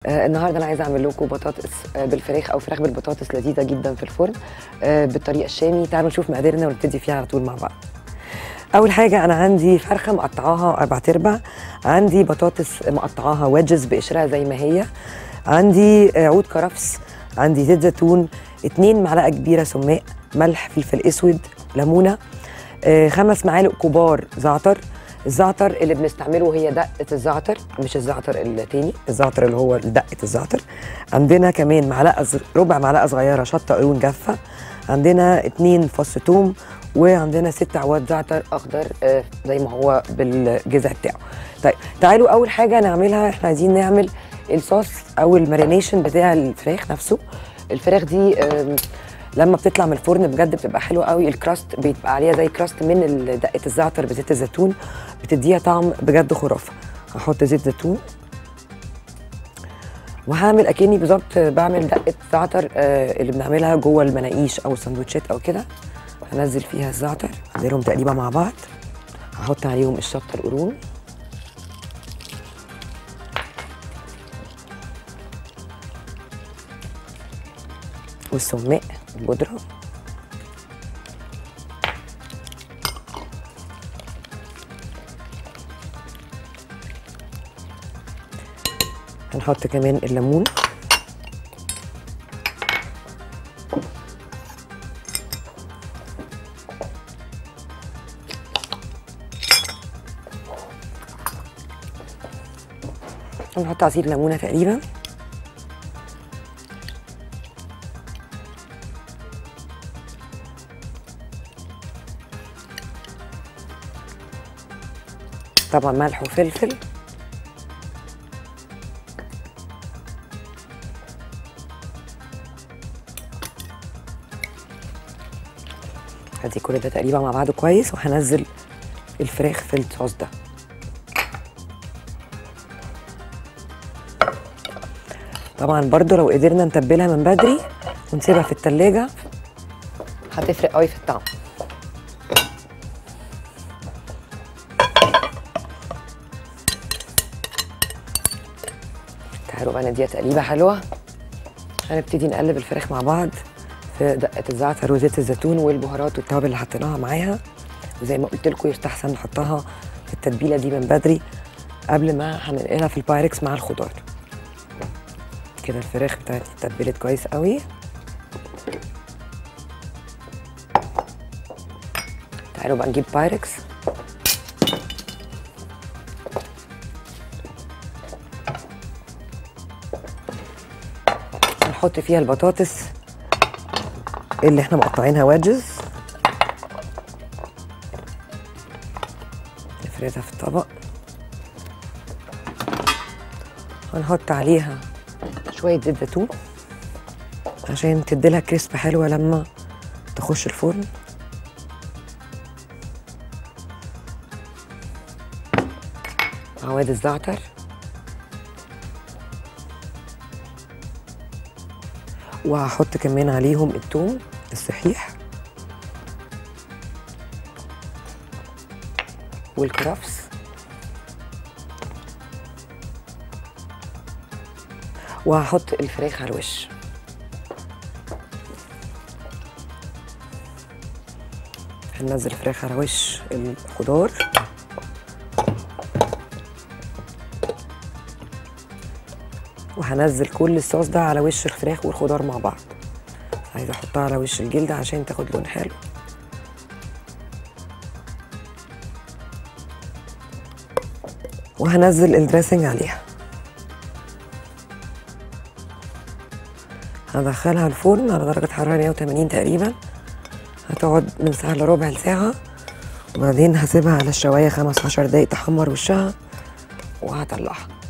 آه النهارده انا عايزه اعمل لكم بطاطس آه بالفراخ او فراخ بالبطاطس لذيذه جدا في الفرن آه بالطريقه الشامي تعالوا نشوف مقاديرنا ونبتدي فيها على طول مع بعض اول حاجه انا عندي فرخه مقطعاها اربع ارباع عندي بطاطس مقطعاها ويدجز بقشرها زي ما هي عندي آه، عود كرفس عندي زيت زيتون اتنين معلقه كبيره سماق ملح فلفل اسود ليمونه آه، خمس معالق كبار زعتر الزعتر اللي بنستعمله هي دقه الزعتر مش الزعتر التاني الزعتر اللي هو دقه الزعتر عندنا كمان معلقه ز- ربع معلقه صغيره شطه قرون جافه عندنا اتنين فص توم وعندنا ست عواد زعتر اخضر آه، زي ما هو بالجذع بتاعه طيب تعالوا اول حاجه نعملها احنا عايزين نعمل الصوص او المارينيشن بتاع الفراخ نفسه الفراخ دي آم، لما بتطلع من الفرن بجد بتبقى حلوه قوي الكراست بيبقى عليها زي كراست من ال- دقه الزعتر بزيت الزيتون بتديها طعم بجد خرافه هحط زيت زيتون وهعمل اكني بالظبط بعمل دقه زعتر آه، اللي بنعملها جوه المناقيش او السندوتشات او كده هنزل فيها الزعتر اديلهم تقريبا مع بعض هحط عليهم الشطه القرون والسماق البودره هنحط كمان الليمون هنحط عصير ليمونه تقريبا طبعا ملح وفلفل هدي كل ده تقريبا مع بعضه كويس وهنزل الفراخ في الصوص ده طبعا برضو لو قدرنا نتبلها من بدري ونسيبها في التلاجة هتفرق قوي في الطعم تعالوا بقى نديها تقليبه حلوه هنبتدي نقلب الفراخ مع بعض في دقه الزعتر وزيت الزيتون والبهارات والتوابل اللي حطيناها معاها وزي ما قلت لكم يستحسن نحطها في التتبيله دي من بدري قبل ما هننقلها في البايركس مع الخضار كده الفراخ بتاعتي اتبلت كويس قوي تعالوا بقى نجيب بايركس نحط فيها البطاطس اللي احنا مقطعينها وادجز نفردها في الطبق هنحط عليها شوية زيت زيتون عشان تديلها كريسب حلوة لما تخش الفرن عواد الزعتر وهحط كمان عليهم الثوم الصحيح والكرفس وهحط الفراخ على الوش هننزل الفراخ على وش الخضار وهنزل كل الصوص ده على وش الفراخ والخضار مع بعض عايزه احطها على وش الجلده عشان تاخد لون حلو وهنزل الدريسنج عليها هدخلها الفرن على درجة حرارة 180 تقريبا هتقعد من ساعة لربع لساعة وبعدين هسيبها على الشواية خمس عشر دقايق تحمر وشها وهطلعها